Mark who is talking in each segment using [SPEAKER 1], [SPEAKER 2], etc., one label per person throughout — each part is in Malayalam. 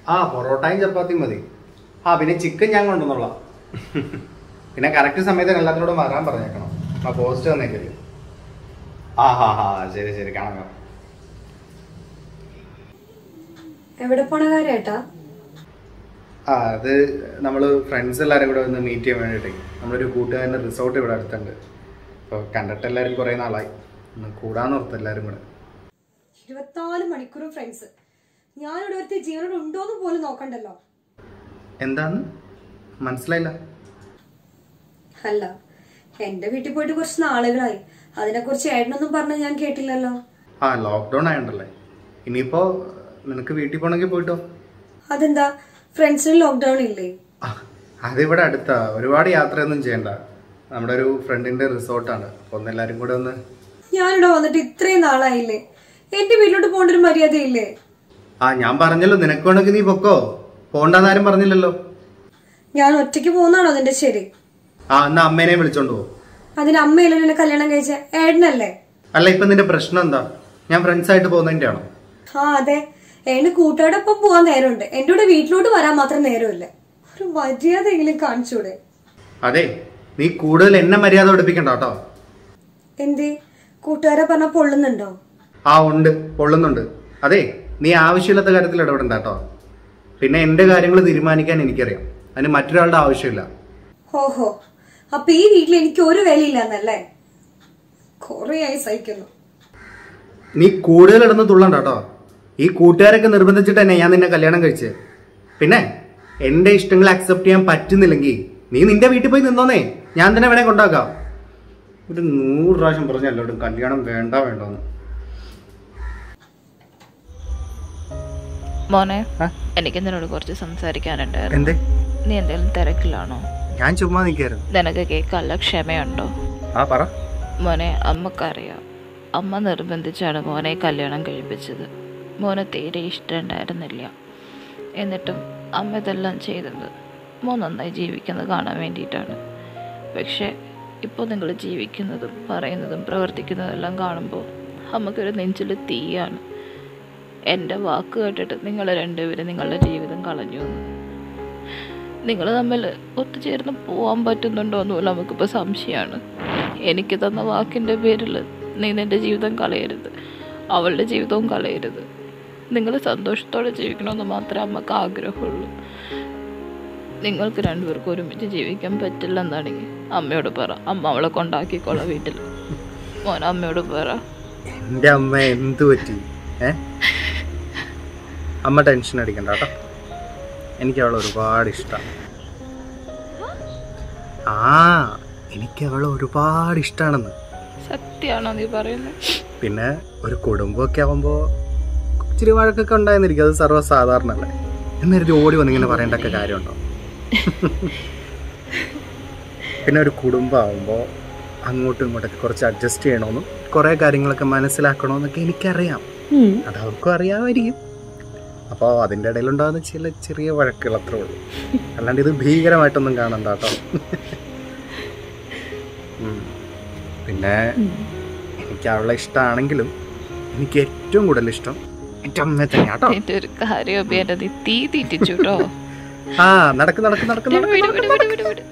[SPEAKER 1] ആ പൊറോട്ടയും ചപ്പാത്തിയും മതി ആ പിന്നെ ചിക്കൻ ഞാൻ കൊണ്ടുവന്നോളാം പിന്നെ കറക്റ്റ് സമയത്തിന് എല്ലാത്തിനോടും വരാൻ പറഞ്ഞേക്കണം ആ പോസ്റ്റ് വന്നേക്കല്ലേ ആ ഹാ ഹാ ശരി ശരി കാണാം കാണാം
[SPEAKER 2] എവിടെ പോണ കാര്യേട്ടാ
[SPEAKER 1] ആ അത് നമ്മൾ ഫ്രണ്ട്സ് എല്ലാവരും കൂടെ ഒന്ന് മീറ്റ് ചെയ്യാൻ വേണ്ടിയിട്ടേ നമ്മളൊരു കൂട്ടുകാരൻ്റെ റിസോർട്ട് ഇവിടെ അടുത്തുണ്ട് അപ്പോൾ കണ്ടിട്ട് എല്ലാവരും കുറേ നാളായി ഒന്ന് കൂടാന്ന് ഓർത്ത് എല്ലാവരും കൂടെ
[SPEAKER 2] ഇരുപത്തിനാല് മണിക്കൂറും ഫ്രണ്ട്സ് ഞാനിവിടെ ഒരുത്തി ജീവനോട് ഉണ്ടോന്ന് പോലും നോക്കണ്ടല്ലോ
[SPEAKER 1] എന്താന്ന് മനസ്സിലായില്ല
[SPEAKER 2] അല്ല എന്റെ വീട്ടിൽ പോയിട്ട് കുറച്ച് നാളുകളായി അതിനെക്കുറിച്ച് ഏട്ടനൊന്നും പറഞ്ഞ് ഞാൻ കേട്ടില്ലല്ലോ
[SPEAKER 1] ആ ലോക്ക്ഡൗൺ ആയതുകൊണ്ടല്ലേ ഇനിയിപ്പോൾ നിനക്ക് വീട്ടിൽ പോകണമെങ്കിൽ പോയിട്ടോ
[SPEAKER 2] അതെന്താ ഫ്രണ്ട്സിന് ലോക്ക്ഡൌൺ ഇല്ലേ
[SPEAKER 1] ആ, അതിവിടെ അടുത്താ ഒരുപാട് യാത്രയൊന്നും ചെയ്യണ്ട നമ്മുടെ ഒരു ഫ്രണ്ടിന്റെ റിസോർട്ടാണ് അപ്പോൾ ഒന്ന് എല്ലാവരും കൂടെ ഒന്ന്
[SPEAKER 2] ഞാനിവിടെ വന്നിട്ട് ഇത്രയും നാളായില്ലേ എന്റെ വീട്ടിലോട്ട് പോകേണ്ട ഒരു മര്യാദയില്ലേ
[SPEAKER 1] ആ ഞാൻ പറഞ്ഞല്ലോ നിനക്ക് വേണമെങ്കിൽ നീ പൊക്കോ പോണ്ടെന്ന് ആരും പറഞ്ഞില്ലല്ലോ
[SPEAKER 2] ഞാൻ ഒറ്റയ്ക്ക് പോകുന്നതാണോ അതിന്റെ ശരി
[SPEAKER 1] ആ എന്നാ അമ്മേനെ വിളിച്ചോണ്ട് പോ
[SPEAKER 2] അതിന് അമ്മയല്ലേ എന്നെ കല്യാണം കഴിച്ച ഏട്ടനല്ലേ
[SPEAKER 1] അല്ല ഇപ്പൊ നിന്റെ പ്രശ്നം എന്താ ഞാൻ ഫ്രണ്ട്സ് ആയിട്ട് പോകുന്നതിന്റെ ആണോ
[SPEAKER 2] ആ അതെ ഏട്ടന് കൂട്ടുകാരോടൊപ്പം പോവാൻ നേരമുണ്ട് എന്റെ കൂടെ വീട്ടിലോട്ട് വരാൻ മാത്രം നേരമില്ല ഒരു മര്യാദയെങ്കിലും കാണിച്ചൂടെ
[SPEAKER 1] അതെ നീ കൂടുതൽ എന്നെ മര്യാദ പഠിപ്പിക്കണ്ട കേട്ടോ
[SPEAKER 2] എന്തേ കൂട്ടുകാരെ പറഞ്ഞ പൊള്ളുന്നുണ്ടോ
[SPEAKER 1] ആ ഉണ്ട് പൊള്ളുന്നുണ്ട് അതെ നീ ആവശ്യമില്ലാത്ത കാര്യത്തിൽ ഇടപെടണ്ട കേട്ടോ പിന്നെ എന്റെ കാര്യങ്ങൾ തീരുമാനിക്കാൻ എനിക്കറിയാം അതിന് മറ്റൊരാളുടെ ആവശ്യമില്ല
[SPEAKER 2] ഓഹോ അപ്പൊ ഈ വീട്ടിൽ എനിക്ക് ഒരു വിലയില്ലെന്നല്ലേ കൊറേയായി സഹിക്കുന്നു
[SPEAKER 1] നീ കൂടുതൽ ഇടന്ന് തുള്ളണ്ട കേട്ടോ ഈ കൂട്ടുകാരൊക്കെ നിർബന്ധിച്ചിട്ട് തന്നെ ഞാൻ നിന്നെ കല്യാണം കഴിച്ച് പിന്നെ എന്റെ ഇഷ്ടങ്ങൾ അക്സെപ്റ്റ് ചെയ്യാൻ പറ്റുന്നില്ലെങ്കിൽ നീ നിന്റെ വീട്ടിൽ പോയി നിന്നോന്നേ ഞാൻ തന്നെ വേണേ കൊണ്ടാക്കാം ഒരു നൂറ് പ്രാവശ്യം പറഞ്ഞു എല്ലാവരും കല്യാണം വേണ്ട വേണ്ടോന്ന്
[SPEAKER 3] മോനെ
[SPEAKER 1] ആ?
[SPEAKER 3] എനിക്ക് നിന്നോട് കുറച്ച് സംസാരിക്കാനുണ്ടായിരുന്നു
[SPEAKER 1] എന്തേ
[SPEAKER 3] നീ എന്തെങ്കിലും തിരക്കിലാണോ
[SPEAKER 1] ഞാൻ ചുമ്മാ നിൽക്കായിരുന്നു
[SPEAKER 3] നിനക്ക് കേൾക്കാനുള്ള ക്ഷമയുണ്ടോ
[SPEAKER 1] ആ പറ
[SPEAKER 3] മോനെ അമ്മക്കറിയാം അമ്മ നിർബന്ധിച്ചാണ് മോനെ കല്യാണം കഴിപ്പിച്ചത് മോനെ തീരെ ഇഷ്ടമുണ്ടായിരുന്നില്ല എന്നിട്ടും അമ്മ ഇതെല്ലാം ചെയ്തത് മോൻ നന്നായി ജീവിക്കുന്നത് കാണാൻ വേണ്ടിയിട്ടാണ് പക്ഷേ ഇപ്പോൾ നിങ്ങൾ ജീവിക്കുന്നതും പറയുന്നതും പ്രവർത്തിക്കുന്നതും എല്ലാം കാണുമ്പോൾ അമ്മക്കൊരു നെഞ്ചിൽ തീയാണ് എൻ്റെ വാക്ക് കേട്ടിട്ട് നിങ്ങൾ രണ്ടുപേരും നിങ്ങളുടെ ജീവിതം കളഞ്ഞു എന്ന്. നിങ്ങൾ തമ്മിൽ ഒത്തുചേർന്ന് പോകാൻ പറ്റുന്നുണ്ടോ എന്ന് പോലും നമുക്കിപ്പോൾ സംശയമാണ് എനിക്ക് തന്ന വാക്കിൻ്റെ പേരിൽ നീ നിൻ്റെ ജീവിതം കളയരുത് അവളുടെ ജീവിതവും കളയരുത് നിങ്ങൾ സന്തോഷത്തോടെ ജീവിക്കണമെന്ന് മാത്രമേ അമ്മക്ക് ആഗ്രഹമുള്ളൂ നിങ്ങൾക്ക് രണ്ടുപേർക്കും ഒരുമിച്ച് ജീവിക്കാൻ പറ്റില്ല എന്നാണെങ്കിൽ അമ്മയോട് പറ അമ്മ അവളെ കൊണ്ടാക്കിക്കോളാം വീട്ടിൽ മോൻ അമ്മയോട് പറ
[SPEAKER 1] എൻ്റെ അമ്മ എന്ത് പറ്റി ഏ അമ്മ ടെൻഷൻ അടിക്കണ്ട കേട്ടോ എനിക്ക് അവളെ ഒരുപാട് ഇഷ്ടമാണ് ആ എനിക്ക് അവളെ ഒരുപാട് ഇഷ്ടമാണെന്ന്
[SPEAKER 3] സത്യമാണോ നീ പറയുന്നത്
[SPEAKER 1] പിന്നെ ഒരു കുടുംബമൊക്കെ ആവുമ്പോൾ ഇച്ചിരി വഴക്കൊക്കെ ഉണ്ടായിരുന്നിരിക്കും അത് സർവ്വസാധാരണല്ലേ എന്നൊരു ഓടി വന്നിങ്ങനെ പറയേണ്ടൊക്കെ കാര്യമുണ്ടോ പിന്നെ ഒരു കുടുംബമാകുമ്പോൾ അങ്ങോട്ടും ഇങ്ങോട്ടൊക്കെ കുറച്ച് അഡ്ജസ്റ്റ് ചെയ്യണമെന്നും കുറേ കാര്യങ്ങളൊക്കെ മനസ്സിലാക്കണമെന്നൊക്കെ എനിക്കറിയാം അത് അവർക്കും അറിയാമായിരിക്കും അപ്പോൾ അതിൻ്റെ ഇടയിലുണ്ടാകുന്ന ചില ചെറിയ വഴക്കുകൾ അത്രേ ഉള്ളൂ അല്ലാണ്ട് ഇത് ഭീകരമായിട്ടൊന്നും കാണണ്ട കേട്ടോ ഉം. പിന്നെ എനിക്ക് അവളെ ഇഷ്ടമാണെങ്കിലും എനിക്ക് ഏറ്റവും കൂടുതൽ ഇഷ്ടം എൻ്റെ അമ്മയെ തന്നെ കേട്ടോ
[SPEAKER 3] നിന്റെ ഒരു കാര്യം അഭി എന്നെ നീ തീ തീറ്റിച്ചു കേട്ടോ
[SPEAKER 1] ആ നടക്ക് നടക്ക് നടക്ക്
[SPEAKER 3] വിട്,
[SPEAKER 1] നടക്ക്,
[SPEAKER 3] വിട്,
[SPEAKER 1] നടക്ക്
[SPEAKER 3] വിട്, വിട്, വിട്.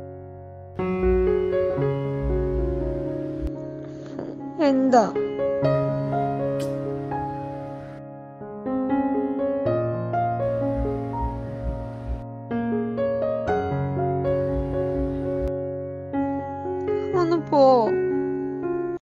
[SPEAKER 2] എന്താ